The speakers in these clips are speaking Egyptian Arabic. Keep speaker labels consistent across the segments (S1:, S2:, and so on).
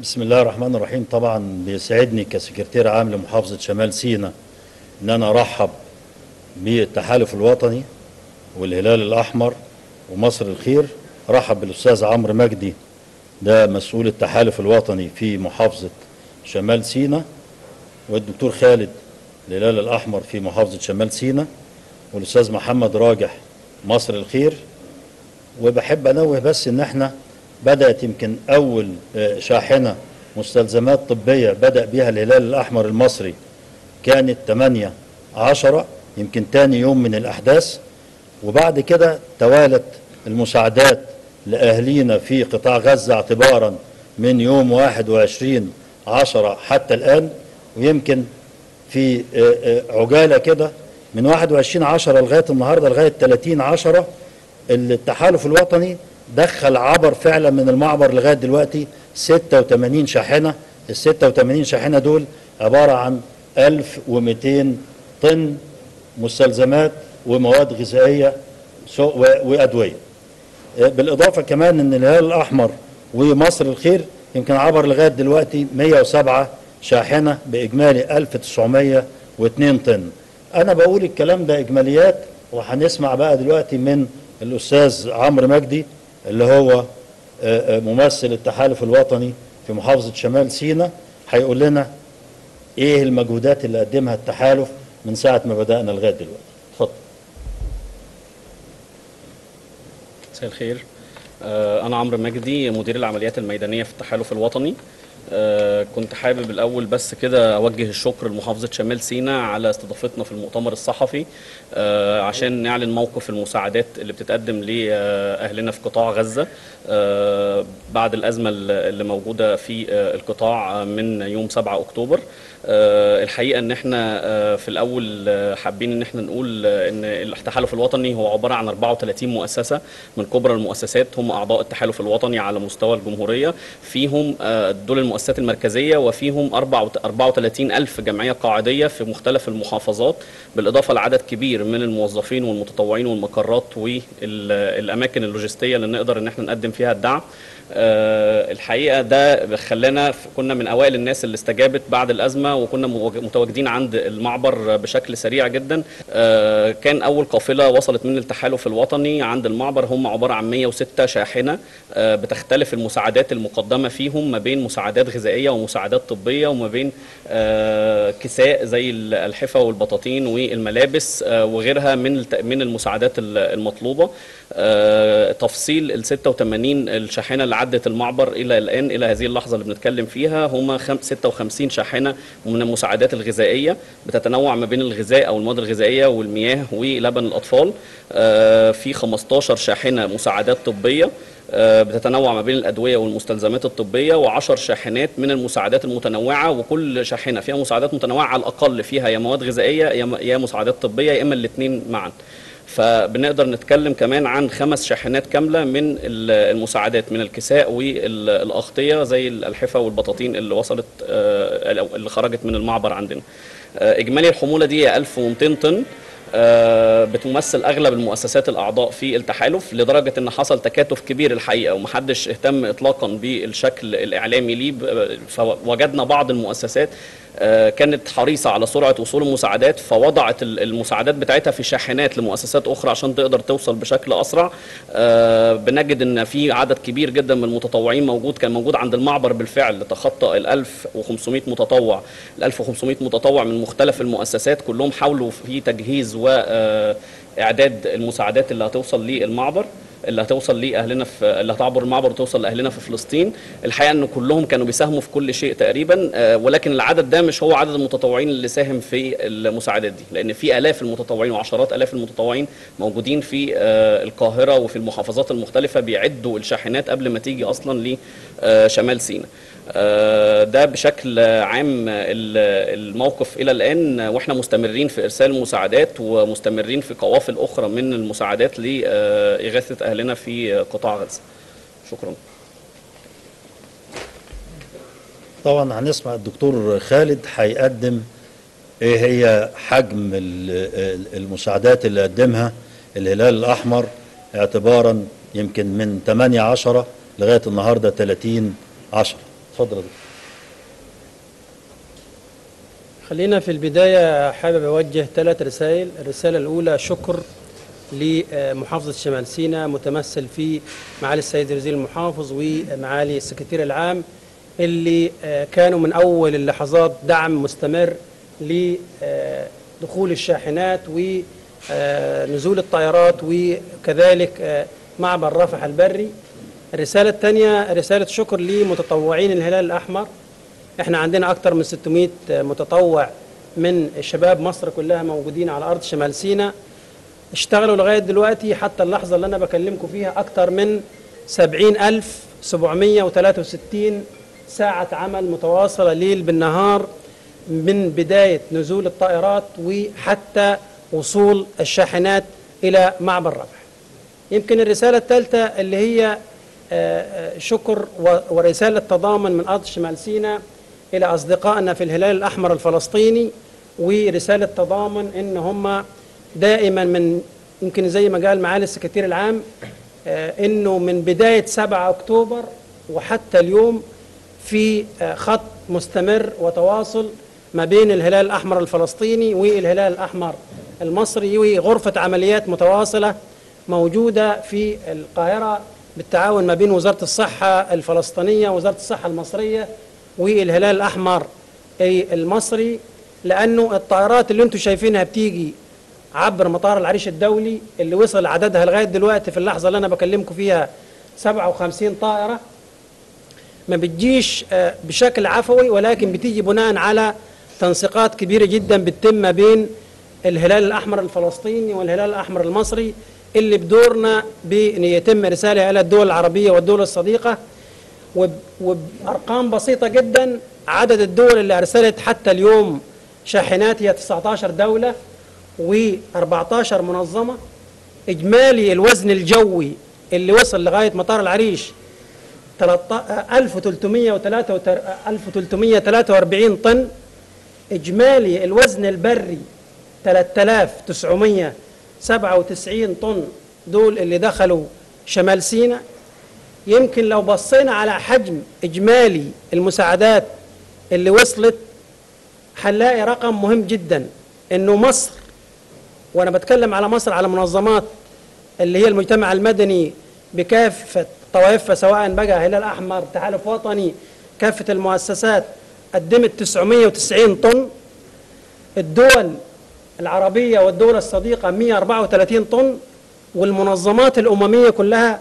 S1: بسم الله الرحمن الرحيم طبعا بيسعدني كسكرتير عام لمحافظة شمال سيناء ان انا ارحب بالتحالف الوطني والهلال الاحمر ومصر الخير رحب بالاستاذ عمرو مجدي ده مسؤول التحالف الوطني في محافظة شمال سيناء والدكتور خالد الهلال الاحمر في محافظة شمال سيناء والاستاذ محمد راجح مصر الخير وبحب انوه بس ان احنا بدات يمكن اول آه، شاحنه مستلزمات طبيه بدا بها الهلال الاحمر المصري كانت 8 10 يمكن تاني يوم من الاحداث وبعد كده توالت المساعدات لاهلينا في قطاع غزه اعتبارا من يوم 21 10 حتى الان ويمكن في آه، آه، عجاله كده من 21 10 لغايه النهارده لغايه 30 10 التحالف الوطني دخل عبر فعلا من المعبر لغايه دلوقتي 86 شاحنه ال 86 شاحنه دول عباره عن 1200 طن مستلزمات ومواد غذائيه سو- و- وادويه. آه، بالاضافه كمان ان الهلال الاحمر ومصر الخير يمكن عبر لغايه دلوقتي 107 شاحنه باجمالي 1902 طن. انا بقول الكلام ده اجماليات وهنسمع بقى دلوقتي من الاستاذ عمرو مجدي اللي هو آه، آه، ممثل التحالف الوطني في محافظه شمال سيناء هيقول لنا ايه المجهودات اللي قدمها التحالف من ساعه ما بدانا لغايه دلوقتي. اتفضل.
S2: مساء الخير آه، أنا عمرو مجدي مدير العمليات الميدانية في التحالف الوطني آه، كنت حابب الأول بس كده أوجه الشكر لمحافظة شمال سيناء على استضافتنا في المؤتمر الصحفي آه، عشان نعلن موقف المساعدات اللي بتتقدم لأهلنا في قطاع غزة آه، بعد الأزمة اللي موجودة في آه، القطاع من يوم 7 أكتوبر آه، الحقيقه ان احنا آه، في الاول آه، حابين ان احنا نقول آه، ان التحالف الوطني هو عباره عن 34 مؤسسه من كبرى المؤسسات هم اعضاء التحالف الوطني على مستوى الجمهوريه فيهم آه، دول المؤسسات المركزيه وفيهم 34 الف جمعيه قاعديه في مختلف المحافظات بالاضافه لعدد كبير من الموظفين والمتطوعين والمقرات والاماكن اللوجستيه اللي نقدر ان احنا نقدم فيها الدعم آه، الحقيقه ده خلانا كنا من اوائل الناس اللي استجابت بعد الازمه وكنا موج- متواجدين عند المعبر بشكل سريع جدا آه، كان اول قافله وصلت من التحالف الوطني عند المعبر هم عباره عن 106 شاحنه آه، بتختلف المساعدات المقدمه فيهم ما بين مساعدات غذائيه ومساعدات طبيه وما بين آه، كساء زي الالحفه والبطاطين والملابس آه، وغيرها من الت- من المساعدات ال- المطلوبه آه، تفصيل ال 86 الشاحنه اللي عدت المعبر الى الان الى هذه اللحظه اللي بنتكلم فيها هم خم- 56 شاحنه من المساعدات الغذائيه بتتنوع ما بين الغذاء او المواد الغذائيه والمياه ولبن الاطفال آه، في 15 شاحنه مساعدات طبيه آه، بتتنوع ما بين الادويه والمستلزمات الطبيه وعشر شاحنات من المساعدات المتنوعه وكل شاحنه فيها مساعدات متنوعه على الاقل فيها يا مواد غذائيه يا م- يا مساعدات طبيه يا اما الاثنين معا فبنقدر نتكلم كمان عن خمس شاحنات كامله من ال- المساعدات من الكساء والاغطيه زي الالحفه والبطاطين اللي وصلت آه، اللي خرجت من المعبر عندنا آه، اجمالي الحموله دي هي 1200 طن آه، بتمثل اغلب المؤسسات الاعضاء في التحالف لدرجه ان حصل تكاتف كبير الحقيقه ومحدش اهتم اطلاقا بالشكل الاعلامي ليه ب- فوجدنا بعض المؤسسات آه، كانت حريصه على سرعه وصول المساعدات فوضعت ال- المساعدات بتاعتها في شاحنات لمؤسسات اخرى عشان تقدر توصل بشكل اسرع آه، بنجد ان في عدد كبير جدا من المتطوعين موجود كان موجود عند المعبر بالفعل تخطى ال 1500 متطوع ال 1500 متطوع من مختلف المؤسسات كلهم حاولوا في تجهيز واعداد المساعدات اللي هتوصل للمعبر اللي هتوصل لاهلنا في اللي هتعبر المعبر وتوصل لاهلنا في فلسطين الحقيقه ان كلهم كانوا بيساهموا في كل شيء تقريبا آه، ولكن العدد ده مش هو عدد المتطوعين اللي ساهم في المساعدات دي لان في الاف المتطوعين وعشرات الاف المتطوعين موجودين في آه، القاهره وفي المحافظات المختلفه بيعدوا الشاحنات قبل ما تيجي اصلا لشمال سيناء آه، ده بشكل عام ال- الموقف الى الان واحنا مستمرين في ارسال المساعدات ومستمرين في قوافل اخرى من المساعدات لاغاثه اهلنا في قطاع غزه شكرا
S1: طبعا هنسمع الدكتور خالد هيقدم ايه هي حجم ال- ال- المساعدات اللي قدمها الهلال الاحمر اعتبارا يمكن من 8 10 لغايه النهارده 30 10 اتفضل يا دكتور.
S3: خلينا في البداية حابب أوجه ثلاث رسائل الرسالة الأولى شكر لمحافظة شمال سيناء متمثل في معالي السيد وزير المحافظ ومعالي السكرتير العام اللي آه، كانوا من أول اللحظات دعم مستمر لدخول الشاحنات ونزول الطائرات وكذلك آه، معبر رفح البري الرسالة الثانية رسالة شكر لمتطوعين الهلال الأحمر احنا عندنا اكتر من 600 متطوع من شباب مصر كلها موجودين على ارض شمال سيناء اشتغلوا لغايه دلوقتي حتى اللحظه اللي انا بكلمكم فيها اكتر من 70763 ساعه عمل متواصله ليل بالنهار من بدايه نزول الطائرات وحتى وصول الشاحنات الى معبر رفح يمكن الرسالة الثالثة اللي هي آه، آه، شكر و- ورسالة تضامن من أرض شمال سيناء إلى أصدقائنا في الهلال الأحمر الفلسطيني ورسالة تضامن إن هم دائما من يمكن زي ما قال معالي السكرتير العام آه، إنه من بداية 7 أكتوبر وحتى اليوم في آه، خط مستمر وتواصل ما بين الهلال الأحمر الفلسطيني والهلال الأحمر المصري وغرفة عمليات متواصلة موجودة في القاهرة بالتعاون ما بين وزارة الصحة الفلسطينية ووزارة الصحة المصرية والهلال الأحمر أي المصري لأنه الطائرات اللي انتم شايفينها بتيجي عبر مطار العريش الدولي اللي وصل عددها لغاية دلوقتي في اللحظة اللي أنا بكلمكم فيها 57 طائرة ما بتجيش آه، بشكل عفوي ولكن بتيجي بناء على تنسيقات كبيرة جدا بتتم ما بين الهلال الأحمر الفلسطيني والهلال الأحمر المصري اللي بدورنا بأن يتم رسالة إلى الدول العربية والدول الصديقة وب- وبأرقام بسيطة جدا عدد الدول اللي أرسلت حتى اليوم شاحنات هي 19 دولة و14 منظمة إجمالي الوزن الجوي اللي وصل لغاية مطار العريش 1343 طن إجمالي الوزن البري 3997 طن دول اللي دخلوا شمال سيناء يمكن لو بصينا على حجم إجمالي المساعدات اللي وصلت هنلاقي رقم مهم جدا إنه مصر وأنا بتكلم على مصر على منظمات اللي هي المجتمع المدني بكافة طوائفها سواء بقى هلال أحمر تحالف وطني كافة المؤسسات قدمت 990 طن الدول العربية والدول الصديقة 134 طن والمنظمات الأممية كلها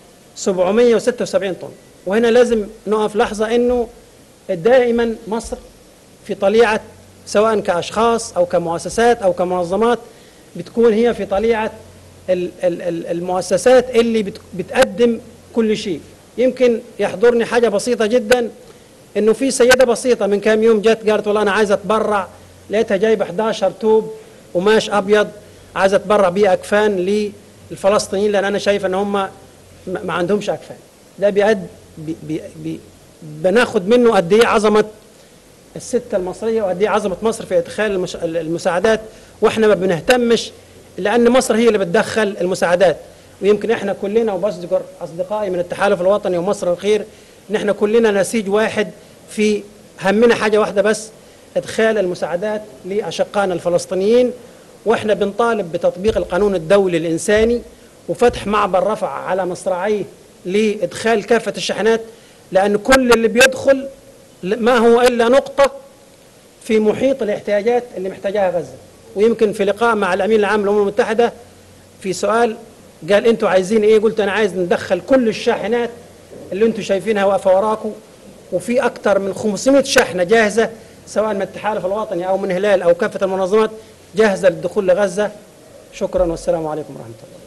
S3: 776 طن وهنا لازم نقف لحظة أنه دائما مصر في طليعة سواء كأشخاص أو كمؤسسات أو كمنظمات بتكون هي في طليعة ال- ال- ال- المؤسسات اللي بت- بتقدم كل شيء يمكن يحضرني حاجة بسيطة جدا انه في سيدة بسيطة من كام يوم جت قالت والله انا عايزة اتبرع لقيتها جايبة 11 توب قماش ابيض عايزة اتبرع بيه اكفان للفلسطينيين لان انا شايف ان هم ما ما عندهمش اكفان ده بيقد بي بي بي بناخد منه قد ايه عظمه الست المصريه وقد ايه عظمه مصر في ادخال المش... المساعدات واحنا ما بنهتمش لان مصر هي اللي بتدخل المساعدات ويمكن احنا كلنا وبذكر اصدقائي من التحالف الوطني ومصر الخير ان احنا كلنا نسيج واحد في همنا حاجه واحده بس ادخال المساعدات لاشقائنا الفلسطينيين واحنا بنطالب بتطبيق القانون الدولي الانساني وفتح معبر رفع على مصراعيه لادخال كافه الشحنات لان كل اللي بيدخل ما هو الا نقطه في محيط الاحتياجات اللي محتاجاها غزه ويمكن في لقاء مع الامين العام للامم المتحده في سؤال قال انتوا عايزين ايه قلت انا عايز ندخل كل الشاحنات اللي انتوا شايفينها واقفه وراكم وفي اكثر من 500 شحنه جاهزه سواء من التحالف الوطني او من هلال او كافه المنظمات جاهزه للدخول لغزه شكرا والسلام عليكم ورحمه الله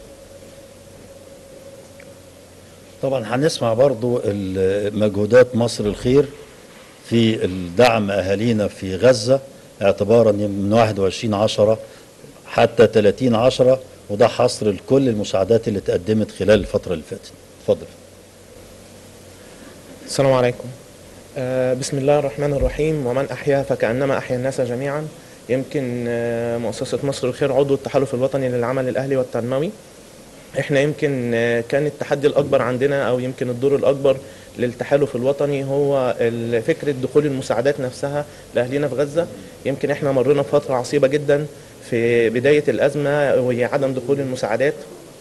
S1: طبعا هنسمع برضو ال- مجهودات مصر الخير في الدعم أهالينا في غزة اعتبارا من 21 عشرة حتى 30 عشرة وده حصر لكل المساعدات اللي تقدمت خلال الفترة اللي فاتت اتفضل
S4: السلام عليكم آه، بسم الله الرحمن الرحيم ومن أحيا فكأنما أحيا الناس جميعا يمكن آه، مؤسسة مصر الخير عضو التحالف الوطني للعمل الأهلي والتنموي احنا يمكن آه، كان التحدي الاكبر عندنا او يمكن الدور الاكبر للتحالف الوطني هو ال- فكره دخول المساعدات نفسها لاهلنا في غزه يمكن احنا مرينا بفتره عصيبه جدا في بدايه الازمه وهي عدم دخول المساعدات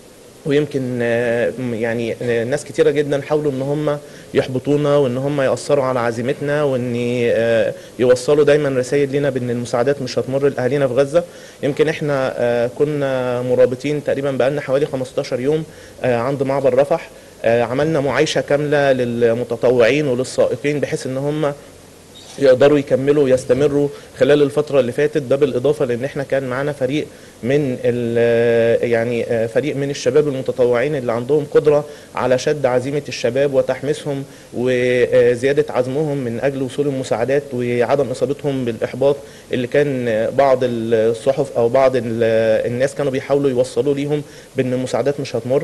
S4: ويمكن آه، م- يعني آه، ناس كتيره جدا حاولوا ان هم يحبطونا وان هم ياثروا على عزيمتنا وان آه، يوصلوا دايما رسائل لينا بان المساعدات مش هتمر لاهالينا في غزه يمكن احنا آه، كنا مرابطين تقريبا بقالنا حوالي 15 يوم آه، عند معبر رفح آه، عملنا معايشه كامله للمتطوعين وللسائقين بحيث ان هم يقدروا يكملوا ويستمروا خلال الفترة اللي فاتت ده بالإضافة لأن احنا كان معانا فريق من ال- يعني آه، فريق من الشباب المتطوعين اللي عندهم قدرة على شد عزيمة الشباب وتحميسهم وزيادة عزمهم من أجل وصول المساعدات وعدم إصابتهم بالإحباط اللي كان آه، بعض الصحف أو بعض ال- الناس كانوا بيحاولوا يوصلوا ليهم بأن المساعدات مش هتمر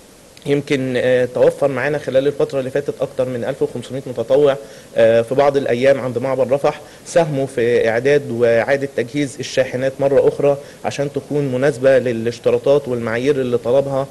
S4: يمكن آه، توفر معانا خلال الفترة اللي فاتت أكتر من 1500 متطوع آه، في بعض الأيام عند معبر رفح ساهموا في إعداد وإعادة تجهيز الشاحنات مرة أخرى عشان تكون مناسبة للاشتراطات والمعايير اللي طلبها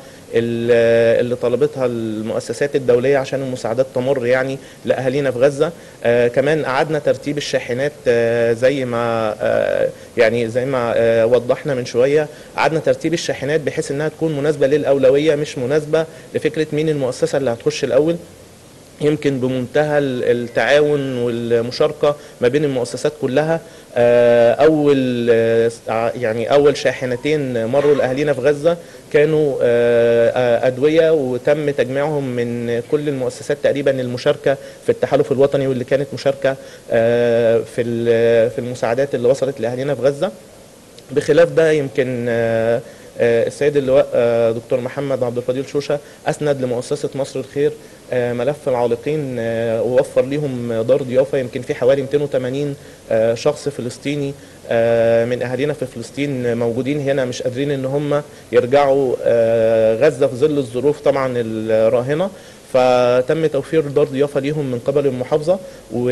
S4: ال- اللي طلبتها المؤسسات الدولية عشان المساعدات تمر يعني لأهالينا في غزة آه، كمان أعدنا ترتيب الشاحنات آه، زي ما آه، يعني زي ما آه، وضحنا من شوية أعدنا ترتيب الشاحنات بحيث إنها تكون مناسبة للأولوية مش مناسبة لفكرة مين المؤسسة اللي هتخش الأول يمكن بمنتهى ال- التعاون والمشاركة ما بين المؤسسات كلها آه، أول آه، ع- يعني أول شاحنتين مروا لأهالينا في غزة كانوا آه، آه، أدوية وتم تجميعهم من كل المؤسسات تقريبا المشاركة في التحالف الوطني واللي كانت مشاركة آه، في ال- في المساعدات اللي وصلت لأهالينا في غزة بخلاف ده يمكن آه، آه، السيد اللواء آه، دكتور محمد عبد الفضيل شوشه اسند لمؤسسه مصر الخير آه، ملف العالقين آه، ووفر ليهم دار ضيافه يمكن في حوالي 280 آه، شخص فلسطيني آه، من اهالينا في فلسطين موجودين هنا مش قادرين ان هم يرجعوا آه، غزه في ظل الظروف طبعا الراهنه فتم توفير دار ضيافه ليهم من قبل المحافظه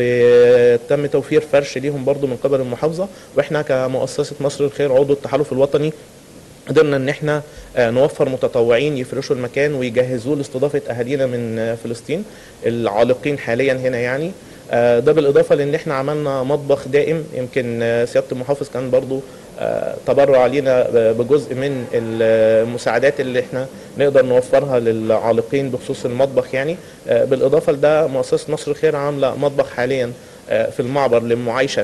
S4: وتم توفير فرش ليهم برضو من قبل المحافظه واحنا كمؤسسه مصر الخير عضو التحالف الوطني قدرنا ان احنا آه، نوفر متطوعين يفرشوا المكان ويجهزوه لاستضافه اهالينا من آه، فلسطين العالقين حاليا هنا يعني آه، ده بالاضافه لان احنا عملنا مطبخ دائم يمكن آه، سياده المحافظ كان برضو آه، تبرع علينا بجزء من المساعدات اللي احنا نقدر نوفرها للعالقين بخصوص المطبخ يعني آه، بالاضافه لده مؤسسه مصر الخير عامله مطبخ حاليا آه، في المعبر للمعايشه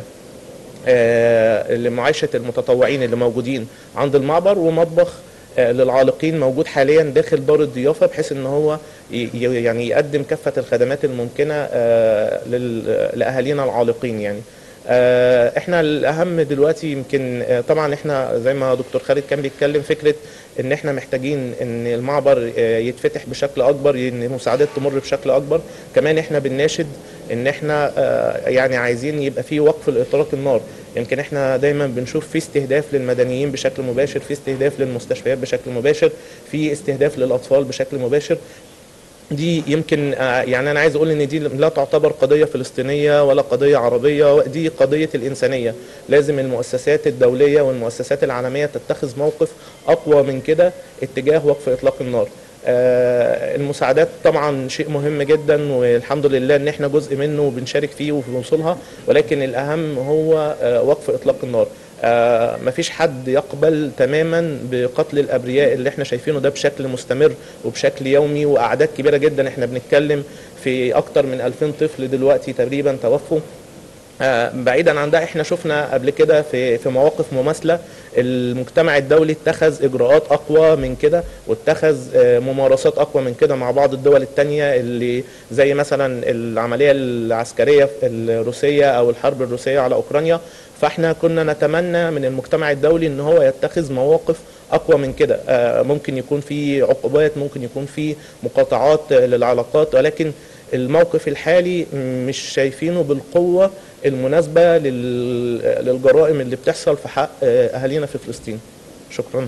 S4: آه، لمعايشة المتطوعين اللي موجودين عند المعبر ومطبخ آه، للعالقين موجود حاليا داخل دار الضيافة بحيث ان هو ي- ي- يعني يقدم كافة الخدمات الممكنة آه، لل- لأهالينا العالقين يعني آه، احنا الاهم دلوقتي يمكن آه، طبعا احنا زي ما دكتور خالد كان بيتكلم فكره ان احنا محتاجين ان المعبر آه، يتفتح بشكل اكبر ان المساعدات تمر بشكل اكبر كمان احنا بنناشد ان احنا آه، يعني عايزين يبقى في وقف لاطلاق النار يمكن احنا دايما بنشوف في استهداف للمدنيين بشكل مباشر في استهداف للمستشفيات بشكل مباشر في استهداف للاطفال بشكل مباشر دي يمكن آه، يعني انا عايز اقول ان دي لا تعتبر قضيه فلسطينيه ولا قضيه عربيه دي قضيه الانسانيه لازم المؤسسات الدوليه والمؤسسات العالميه تتخذ موقف اقوى من كده اتجاه وقف اطلاق النار آه، المساعدات طبعا شيء مهم جدا والحمد لله ان احنا جزء منه وبنشارك فيه وبنوصلها ولكن الاهم هو آه، وقف اطلاق النار آه، مفيش حد يقبل تماما بقتل الابرياء اللي احنا شايفينه ده بشكل مستمر وبشكل يومي واعداد كبيره جدا احنا بنتكلم في اكتر من 2000 طفل دلوقتي تقريبا توفوا آه، بعيدا عن ده احنا شفنا قبل كده في في مواقف مماثله المجتمع الدولي اتخذ اجراءات اقوى من كده واتخذ آه، ممارسات اقوى من كده مع بعض الدول التانية اللي زي مثلا العمليه العسكريه الروسيه او الحرب الروسيه على اوكرانيا فاحنا كنا نتمنى من المجتمع الدولي ان هو يتخذ مواقف اقوى من كده آه، ممكن يكون في عقوبات ممكن يكون في مقاطعات آه، للعلاقات ولكن الموقف الحالي مش شايفينه بالقوة المناسبة لل- للجرائم اللي بتحصل في حق آه، أهالينا في فلسطين شكرا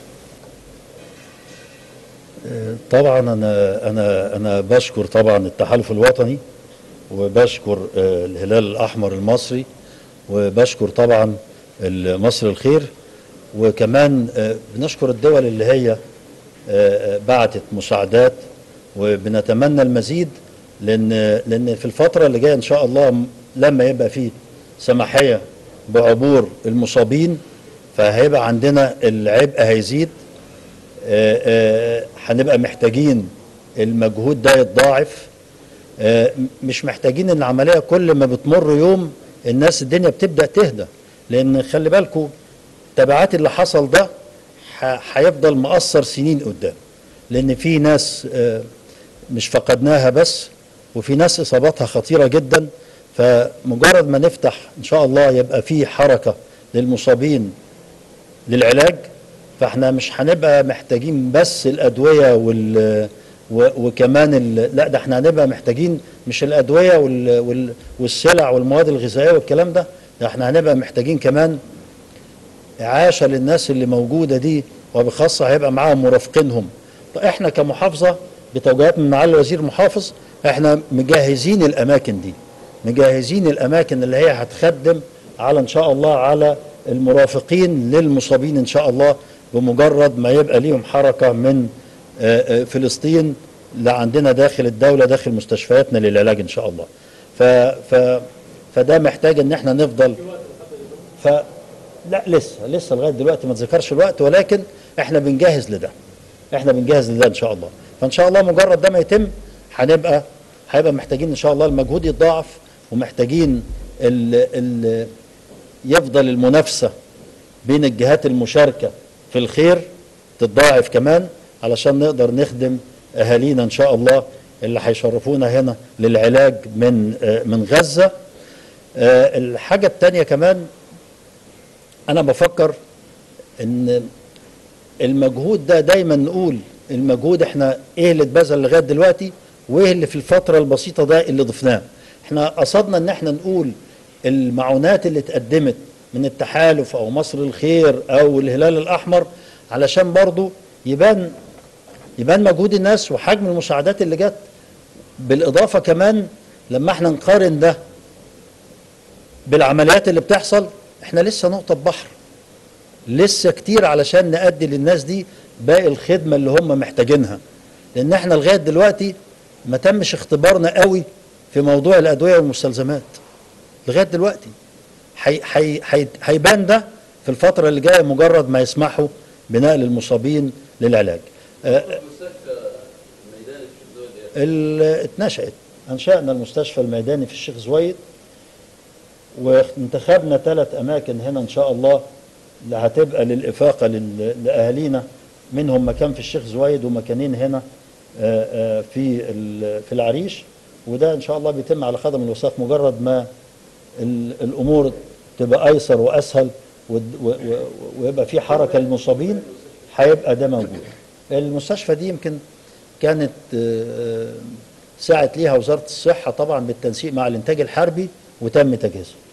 S1: طبعا انا انا انا بشكر طبعا التحالف الوطني وبشكر آه، الهلال الاحمر المصري وبشكر طبعا ال- مصر الخير وكمان آه، بنشكر الدول اللي هي آه، آه، بعتت مساعدات وبنتمنى المزيد لان لان في الفتره اللي جايه ان شاء الله م- لما يبقى في سماحيه بعبور المصابين فهيبقى عندنا العبء هيزيد آه، آه، هنبقى محتاجين المجهود ده يتضاعف آه، م- مش محتاجين ان العمليه كل ما بتمر يوم الناس الدنيا بتبدا تهدى لان خلي بالكم تبعات اللي حصل ده ح- هيفضل مأثر سنين قدام لان في ناس آه، مش فقدناها بس وفي ناس اصاباتها خطيره جدا فمجرد ما نفتح ان شاء الله يبقى في حركه للمصابين للعلاج فاحنا مش هنبقى محتاجين بس الادويه وال و- وكمان ال... لا ده احنا هنبقى محتاجين مش الادويه وال... وال... والسلع والمواد الغذائيه والكلام ده ده احنا هنبقى محتاجين كمان اعاشه للناس اللي موجوده دي وبخاصه هيبقى معاهم مرافقينهم طيب احنا كمحافظه بتوجيهات من معالي الوزير المحافظ احنا مجهزين الاماكن دي مجهزين الاماكن اللي هي هتخدم على ان شاء الله على المرافقين للمصابين ان شاء الله بمجرد ما يبقى ليهم حركه من آه، آه، فلسطين لعندنا داخل الدوله داخل مستشفياتنا للعلاج ان شاء الله ف ف فده محتاج ان احنا نفضل ف لا لسه لسه لغايه دلوقتي ما تذكرش الوقت ولكن احنا بنجهز لده احنا بنجهز لده ان شاء الله فان شاء الله مجرد ده ما يتم هنبقى هيبقى محتاجين ان شاء الله المجهود يتضاعف ومحتاجين ال ال يفضل المنافسه بين الجهات المشاركه في الخير تتضاعف كمان علشان نقدر نخدم اهالينا ان شاء الله اللي هيشرفونا هنا للعلاج من آه، من غزه آه، الحاجه الثانيه كمان انا بفكر ان المجهود ده دايما نقول المجهود احنا ايه اللي اتبذل لغايه دلوقتي وايه اللي في الفتره البسيطه ده اللي ضفناه احنا قصدنا ان احنا نقول المعونات اللي اتقدمت من التحالف او مصر الخير او الهلال الاحمر علشان برضو يبان يبان مجهود الناس وحجم المساعدات اللي جت بالاضافه كمان لما احنا نقارن ده بالعمليات اللي بتحصل احنا لسه نقطه بحر لسه كتير علشان نأدي للناس دي باقي الخدمة اللي هم محتاجينها لأن احنا لغاية دلوقتي ما تمش اختبارنا قوي في موضوع الأدوية والمستلزمات لغاية دلوقتي حي- حي- حي- هيبان ده في الفترة اللي جاية مجرد ما يسمحوا بنقل المصابين للعلاج آه، ال- اتنشأت أنشأنا المستشفى الميداني في الشيخ زويد وانتخبنا ثلاث أماكن هنا إن شاء الله اللي هتبقى للإفاقة لل- لأهالينا منهم مكان في الشيخ زويد ومكانين هنا آه، آه، في ال- في العريش وده إن شاء الله بيتم على قدم الوثاق مجرد ما ال- الأمور تبقى أيسر وأسهل ود- و- و- ويبقى في حركة للمصابين هيبقى ده موجود المستشفى دي يمكن كانت آه، ساعت ليها وزارة الصحة طبعا بالتنسيق مع الإنتاج الحربي وتم تجهيزها